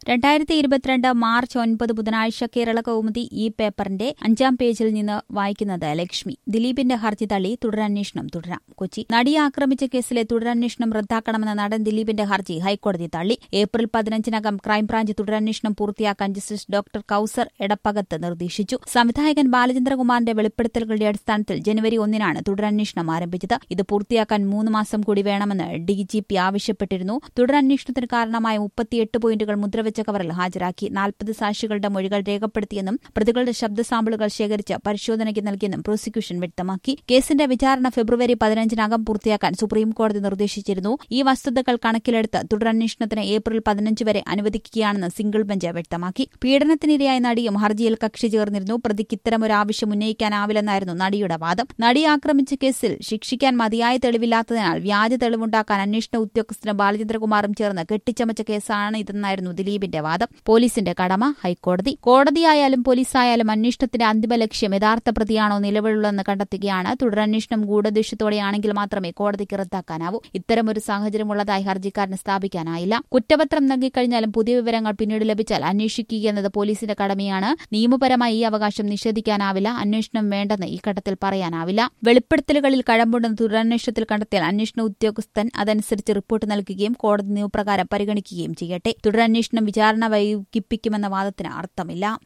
രണ്ടായിരത്തി ഇരുപത്തിരണ്ട് മാർച്ച് ഒൻപത് ബുധനാഴ്ച കേരള കൗമുദി ഈ പേപ്പറിന്റെ അഞ്ചാം പേജിൽ നിന്ന് വായിക്കുന്നത് ലക്ഷ്മി ദിലീപിന്റെ ഹർജി തള്ളി തുടരന്വേഷണം തുടരാം കൊച്ചി നടിയെ ആക്രമിച്ച കേസിലെ തുടരന്വേഷണം റദ്ദാക്കണമെന്ന നടൻ ദിലീപിന്റെ ഹർജി ഹൈക്കോടതി തള്ളി ഏപ്രിൽ പതിനഞ്ചിനകം ക്രൈംബ്രാഞ്ച് തുടരന്വേഷണം പൂർത്തിയാക്കാൻ ജസ്റ്റിസ് ഡോക്ടർ കൌസർ എടപ്പകത്ത് നിർദ്ദേശിച്ചു സംവിധായകൻ ബാലചന്ദ്രകുമാറിന്റെ വെളിപ്പെടുത്തലുകളുടെ അടിസ്ഥാനത്തിൽ ജനുവരി ഒന്നിനാണ് തുടരന്വേഷണം ആരംഭിച്ചത് ഇത് പൂർത്തിയാക്കാൻ മൂന്ന് മാസം കൂടി വേണമെന്ന് ഡിജിപി ആവശ്യപ്പെട്ടിരുന്നു തുടരന്വേഷണത്തിന് കാരണമായ മുപ്പത്തിയെട്ട് പോയിന്റുകൾ മുദ്രവെച്ച കവറിൽ ഹാജരാക്കി നാൽപ്പത് സാക്ഷികളുടെ മൊഴികൾ രേഖപ്പെടുത്തിയെന്നും പ്രതികളുടെ ശബ്ദ സാമ്പിളുകൾ ശേഖരിച്ച് പരിശോധനയ്ക്ക് നൽകിയെന്നും പ്രോസിക്യൂഷൻ വ്യക്തമാക്കി കേസിന്റെ വിചാരണ ഫെബ്രുവരി പതിനഞ്ചിനകം പൂർത്തിയാക്കാൻ സുപ്രീംകോടതി നിർദ്ദേശിച്ചിരുന്നു ഈ വസ്തുതകൾ കണക്കിലെടുത്ത് തുടരന്വേഷണത്തിന് ഏപ്രിൽ പതിനഞ്ച് വരെ അനുവദിക്കുകയാണെന്ന് സിംഗിൾ ബെഞ്ച് വ്യക്തമാക്കി പീഡനത്തിനിരയായ നടിയും ഹർജിയിൽ കക്ഷി ചേർന്നിരുന്നു പ്രതിക്ക് ഇത്തരമൊരു ആവശ്യം ഉന്നയിക്കാനാവില്ലെന്നായിരുന്നു നടിയുടെ വാദം നടിയെ ആക്രമിച്ച കേസിൽ ശിക്ഷിക്കാൻ മതിയായ തെളിവില്ലാത്തതിനാൽ വ്യാജ തെളിവുണ്ടാക്കാൻ അന്വേഷണ ഉദ്യോഗസ്ഥനും ബാലചന്ദ്രകുമാറും ചേർന്ന് കെട്ടിച്ചമച്ച കേസാണ് ഇതെന്നായിരുന്നു ദിലീപിന്റെ വാദം പോലീസിന്റെ കടമ ഹൈക്കോടതി കോടതിയായാലും പോലീസായാലും അന്വേഷണത്തിന്റെ അന്തിമ ലക്ഷ്യം യഥാർത്ഥ പ്രതിയാണോ നിലവിലുള്ളതെന്ന് കണ്ടെത്തുകയാണ് തുടരന്വേഷണം ഗൂഢദൃശ്യത്തോടെയാണെങ്കിൽ മാത്രമേ കോടതിക്ക് റദ്ദാക്കാനാവൂ ഇത്തരമൊരു സാഹചര്യമുള്ളതായി ഹർജിക്കാരന് സ്ഥാപിക്കാനായില്ല കുറ്റപത്രം നൽകിക്കഴിഞ്ഞാലും പുതിയ വിവരങ്ങൾ പിന്നീട് ലഭിച്ചാൽ അന്വേഷിക്കുകയെന്നത് പോലീസിന്റെ കടമയാണ് നിയമപരമായി ഈ അവകാശം നിഷേധിക്കാനാവില്ല അന്വേഷണം വേണ്ടെന്ന് ഈ ഘട്ടത്തിൽ പറയാനാവില്ല വെളിപ്പെടുത്തലുകളിൽ കഴമ്പുണ്ടെന്ന് തുടരന്വേഷണത്തിൽ കണ്ടെത്തിയാൽ അന്വേഷണ ഉദ്യോഗസ്ഥൻ അതനുസരിച്ച് റിപ്പോർട്ട് നൽകുകയും കോടതി നിയമപ്രകാരം പരിഗണിക്കുകയും ചെയ്യട്ടെ തുടരന്വേഷണം വിചാരണ വൈകിപ്പിക്കുമെന്ന വാദത്തിന് അർത്ഥമില്ല